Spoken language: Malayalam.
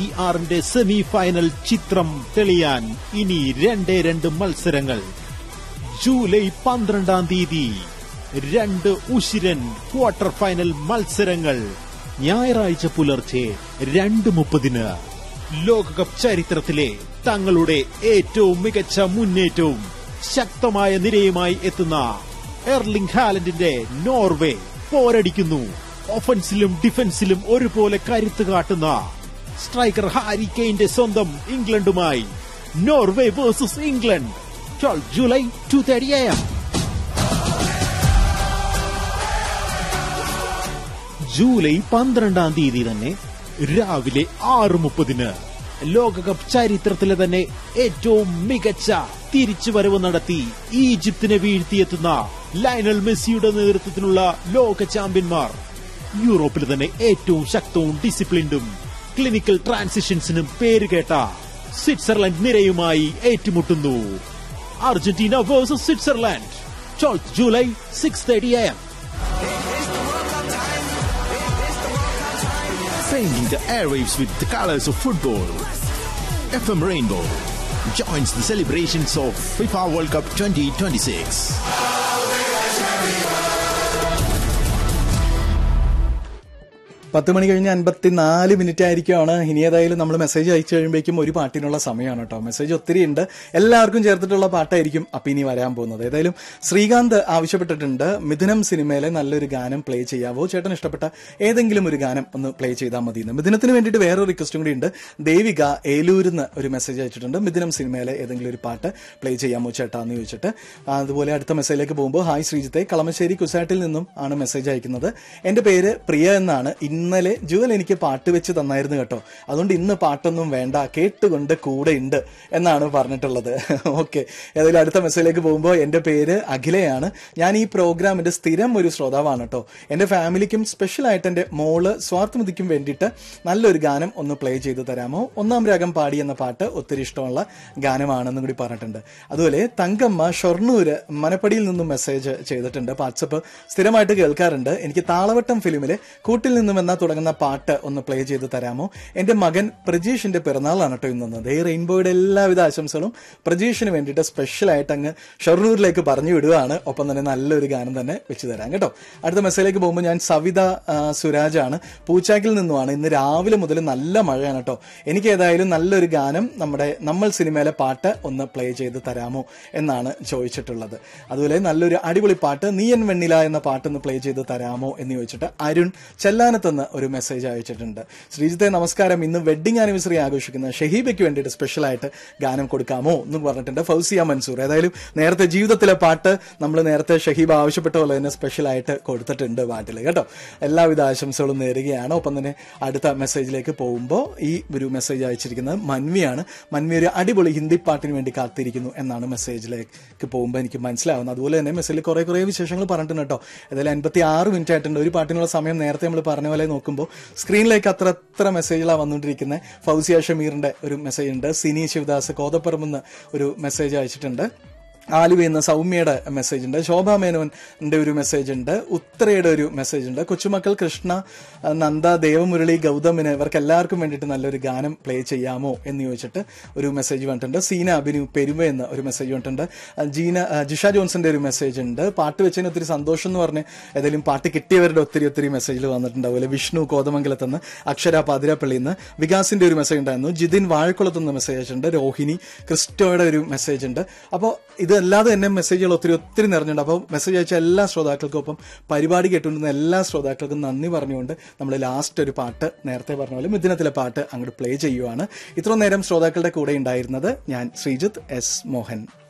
ഇരുപത്തിയാറിന്റെ സെമി ഫൈനൽ ചിത്രം തെളിയാൻ ഇനി രണ്ടേ രണ്ട് മത്സരങ്ങൾ ജൂലൈ പന്ത്രണ്ടാം തീയതി രണ്ട് ഉശിരൻ ക്വാർട്ടർ ഫൈനൽ മത്സരങ്ങൾ ഞായറാഴ്ച പുലർച്ചെ രണ്ട് മുപ്പതിന് ലോകകപ്പ് ചരിത്രത്തിലെ തങ്ങളുടെ ഏറ്റവും മികച്ച മുന്നേറ്റവും ശക്തമായ നിരയുമായി എത്തുന്ന എർലിംഗ് ഹാലൻഡിന്റെ നോർവേ പോരടിക്കുന്നു ഒഫൻസിലും ഡിഫൻസിലും ഒരുപോലെ കരുത്ത് കാട്ടുന്ന സ്ട്രൈക്കർ ഹാരി കെയിന്റെ സ്വന്തം ഇംഗ്ലണ്ടുമായി Norway versus England 12 July two thirty AM July പന്ത്രണ്ടാം തീയതി തന്നെ രാവിലെ ആറ് മുപ്പതിന് ലോകകപ്പ് ചരിത്രത്തിലെ തന്നെ ഏറ്റവും മികച്ച തിരിച്ചുവരവ് നടത്തി ഈജിപ്തിനെ വീഴ്ത്തിയെത്തുന്ന ലയണൽ മെസ്സിയുടെ നേതൃത്വത്തിലുള്ള ലോക ചാമ്പ്യന്മാർ യൂറോപ്പിൽ തന്നെ ഏറ്റവും ശക്തവും ഡിസിപ്ലിൻഡും ക്ലിനിക്കൽ ട്രാൻസിഷൻസിനും പേരുകേട്ട സ്വിറ്റ്സർലൻഡ് നിരയുമായി ഏറ്റുമുട്ടുന്നു Argentina versus Switzerland twelfth July six thirty AM painting the airwaves with the colors of football. FM Rainbow joins the celebrations of FIFA World Cup 2026. പത്ത് മണി കഴിഞ്ഞ് അൻപത്തിനാല് മിനിറ്റ് ആയിരിക്കുമാണ് ഇനി ഏതായാലും നമ്മൾ മെസ്സേജ് അയച്ചു കഴിയുമ്പോഴേക്കും ഒരു പാട്ടിനുള്ള സമയമാണ് കേട്ടോ മെസ്സേജ് ഒത്തിരി ഉണ്ട് എല്ലാവർക്കും ചേർത്തിട്ടുള്ള പാട്ടായിരിക്കും അപ്പം ഇനി വരാൻ പോകുന്നത് ഏതായാലും ശ്രീകാന്ത് ആവശ്യപ്പെട്ടിട്ടുണ്ട് മിഥുനം സിനിമയിലെ നല്ലൊരു ഗാനം പ്ലേ ചെയ്യാവോ ചേട്ടൻ ഇഷ്ടപ്പെട്ട ഏതെങ്കിലും ഒരു ഗാനം ഒന്ന് പ്ലേ ചെയ്താൽ മതി എന്ന് മിഥുനത്തിന് വേണ്ടിയിട്ട് വേറൊരു റിക്വസ്റ്റും കൂടി ഉണ്ട് ദേവിക ഏലൂരിന്ന് ഒരു മെസ്സേജ് അയച്ചിട്ടുണ്ട് മിഥുനം സിനിമയിലെ ഏതെങ്കിലും ഒരു പാട്ട് പ്ലേ ചെയ്യാമോ ചേട്ടാ എന്ന് ചോദിച്ചിട്ട് അതുപോലെ അടുത്ത മെസ്സേജിലേക്ക് പോകുമ്പോൾ ഹായ് ശ്രീജിത്തെ കളമശ്ശേരി കുസാറ്റിൽ നിന്നും ആണ് മെസ്സേജ് അയക്കുന്നത് എന്റെ പേര് പ്രിയ എന്നാണ് ഇന്നലെ ജുവൽ എനിക്ക് പാട്ട് വെച്ച് തന്നായിരുന്നു കേട്ടോ അതുകൊണ്ട് ഇന്ന് പാട്ടൊന്നും വേണ്ട കേട്ടുകൊണ്ട് കൂടെ ഉണ്ട് എന്നാണ് പറഞ്ഞിട്ടുള്ളത് ഓക്കെ ഏതായാലും അടുത്ത മെസ്സേജിലേക്ക് പോകുമ്പോൾ എന്റെ പേര് അഖിലയാണ് ഞാൻ ഈ പ്രോഗ്രാമിന്റെ സ്ഥിരം ഒരു ശ്രോതാവാണ് കേട്ടോ എന്റെ ഫാമിലിക്കും സ്പെഷ്യൽ ആയിട്ട് എന്റെ മോള് സ്വാർത്ഥമതിക്കും വേണ്ടിയിട്ട് നല്ലൊരു ഗാനം ഒന്ന് പ്ലേ ചെയ്ത് തരാമോ ഒന്നാം രാഗം പാടി എന്ന പാട്ട് ഒത്തിരി ഇഷ്ടമുള്ള ഗാനമാണെന്നും കൂടി പറഞ്ഞിട്ടുണ്ട് അതുപോലെ തങ്കമ്മ ഷൊർണൂര് മനപ്പടിയിൽ നിന്നും മെസ്സേജ് ചെയ്തിട്ടുണ്ട് വാട്സപ്പ് സ്ഥിരമായിട്ട് കേൾക്കാറുണ്ട് എനിക്ക് താളവട്ടം ഫിലിമിലെ കൂട്ടിൽ നിന്നും എന്ന തുടങ്ങുന്ന പാട്ട് ഒന്ന് പ്ലേ ചെയ്ത് തരാമോ എന്റെ മകൻ പ്രജീഷിന്റെ പിറന്നാളാണ് കേട്ടോ ഇന്ന് ഈ റെയിൻബോയുടെ എല്ലാവിധ ആശംസകളും പ്രജീഷിന് വേണ്ടിയിട്ട് സ്പെഷ്യൽ ആയിട്ട് അങ്ങ് ഷൊർണൂരിലേക്ക് പറഞ്ഞു വിടുകയാണ് ഒപ്പം തന്നെ നല്ലൊരു ഗാനം തന്നെ വെച്ച് തരാം കേട്ടോ അടുത്ത മെസ്സേജിലേക്ക് പോകുമ്പോൾ ഞാൻ സവിത ആ, സുരാജാണ് പൂച്ചാക്കിൽ നിന്നുമാണ് ഇന്ന് രാവിലെ മുതൽ നല്ല മഴയാണ് കേട്ടോ എനിക്ക് ഏതായാലും നല്ലൊരു ഗാനം നമ്മുടെ നമ്മൾ സിനിമയിലെ പാട്ട് ഒന്ന് പ്ലേ ചെയ്ത് തരാമോ എന്നാണ് ചോദിച്ചിട്ടുള്ളത് അതുപോലെ നല്ലൊരു അടിപൊളി പാട്ട് നീയൻ വെണ്ണില എന്ന പാട്ടൊന്ന് പ്ലേ ചെയ്ത് തരാമോ എന്ന് ചോദിച്ചിട്ട് അരുൺ ചെല്ലാനത്തെന്ന് ഒരു മെസ്സേജ് അയച്ചിട്ടുണ്ട് ശ്രീജിത്തെ നമസ്കാരം ഇന്ന് വെഡിങ് ആനിവേഴ്സറി ആഘോഷിക്കുന്ന ഷഹീബയ്ക്ക് വേണ്ടിയിട്ട് സ്പെഷ്യൽ ആയിട്ട് ഗാനം കൊടുക്കാമോ എന്ന് പറഞ്ഞിട്ടുണ്ട് ഫൗസിയ മൻസൂർ ഏതായാലും നേരത്തെ ജീവിതത്തിലെ പാട്ട് നമ്മൾ നേരത്തെ ഷഹീബ് ആവശ്യപ്പെട്ട പോലെ തന്നെ സ്പെഷ്യൽ ആയിട്ട് കൊടുത്തിട്ടുണ്ട് പാട്ടിൽ കേട്ടോ എല്ലാവിധ ആശംസകളും നേരുകയാണ് ഒപ്പം തന്നെ അടുത്ത മെസ്സേജിലേക്ക് പോകുമ്പോൾ ഈ ഒരു മെസ്സേജ് അയച്ചിരിക്കുന്നത് മൻവിയാണ് മൻവി ഒരു അടിപൊളി ഹിന്ദി പാട്ടിന് വേണ്ടി കാത്തിരിക്കുന്നു എന്നാണ് മെസ്സേജിലേക്ക് പോകുമ്പോൾ എനിക്ക് മനസ്സിലാവുന്നത് അതുപോലെ തന്നെ മെസ്സേജിൽ കുറെ കുറെ വിശേഷങ്ങൾ പറഞ്ഞിട്ടുണ്ട് കേട്ടോ ഏതായാലും അൻപത്തി ആറ് മിനിറ്റ് ആയിട്ടുണ്ട് ഒരു പാട്ടിനുള്ള സമയം നേരത്തെ നമ്മൾ പറഞ്ഞ പോലെ നോക്കുമ്പോൾ സ്ക്രീനിലേക്ക് അത്ര അത്ര മെസ്സേജുകളാണ് വന്നുകൊണ്ടിരിക്കുന്നത് ഫൗസിയ ഷമീറിന്റെ ഒരു മെസ്സേജ് ഉണ്ട് സിനി ശിവദാസ് കോതപ്പറമ്പെന്ന് ഒരു മെസ്സേജ് അയച്ചിട്ടുണ്ട് ആലുവയിൽ നിന്ന് സൗമ്യയുടെ മെസ്സേജ് ഉണ്ട് ശോഭ മേനോന്റെ ഒരു മെസ്സേജ് ഉണ്ട് ഉത്തരയുടെ ഒരു മെസ്സേജ് ഉണ്ട് കൊച്ചുമക്കൾ കൃഷ്ണ നന്ദ ദേവമുരളി ഗൗതമിന് ഇവർക്ക് എല്ലാവർക്കും വേണ്ടിയിട്ട് നല്ലൊരു ഗാനം പ്ലേ ചെയ്യാമോ എന്ന് ചോദിച്ചിട്ട് ഒരു മെസ്സേജ് വന്നിട്ടുണ്ട് സീന അഭിനു പെരുമ എന്ന ഒരു മെസ്സേജ് വന്നിട്ടുണ്ട് ജീന ജിഷ ജോൺസന്റെ ഒരു മെസ്സേജ് ഉണ്ട് പാട്ട് വെച്ചതിന് ഒത്തിരി സന്തോഷം എന്ന് പറഞ്ഞ് ഏതെങ്കിലും പാട്ട് കിട്ടിയവരുടെ ഒത്തിരി ഒത്തിരി മെസ്സേജിൽ വന്നിട്ടുണ്ട് അതുപോലെ വിഷ്ണു കോതമംഗലത്ത് നിന്ന് അക്ഷര പാതിരാപ്പള്ളിയിൽ നിന്ന് വികാസിന്റെ ഒരു മെസ്സേജ് ഉണ്ടായിരുന്നു ജിതിൻ വാഴക്കുളത്ത് നിന്ന് മെസ്സേജ് ഉണ്ട് രോഹിണി ക്രിസ്റ്റോയുടെ ഒരു മെസ്സേജ് ഉണ്ട് അപ്പോൾ ഇതല്ലാതെ തന്നെ മെസ്സേജുകൾ ഒത്തിരി ഒത്തിരി നിറഞ്ഞിട്ടുണ്ട് അപ്പോൾ മെസ്സേജ് അയച്ച എല്ലാ ശ്രോതാക്കൾക്കും ഒപ്പം പരിപാടി കേട്ടുകൊണ്ടിരുന്ന എല്ലാ ശ്രോതാക്കൾക്കും നന്ദി പറഞ്ഞുകൊണ്ട് നമ്മൾ ലാസ്റ്റ് ഒരു പാട്ട് നേരത്തെ പറഞ്ഞ പോലെ മിഥുനത്തിലെ പാട്ട് അങ്ങോട്ട് പ്ലേ ചെയ്യുവാണ് ഇത്രയും നേരം ശ്രോതാക്കളുടെ കൂടെ ഉണ്ടായിരുന്നത് ഞാൻ ശ്രീജിത്ത് എസ് മോഹൻ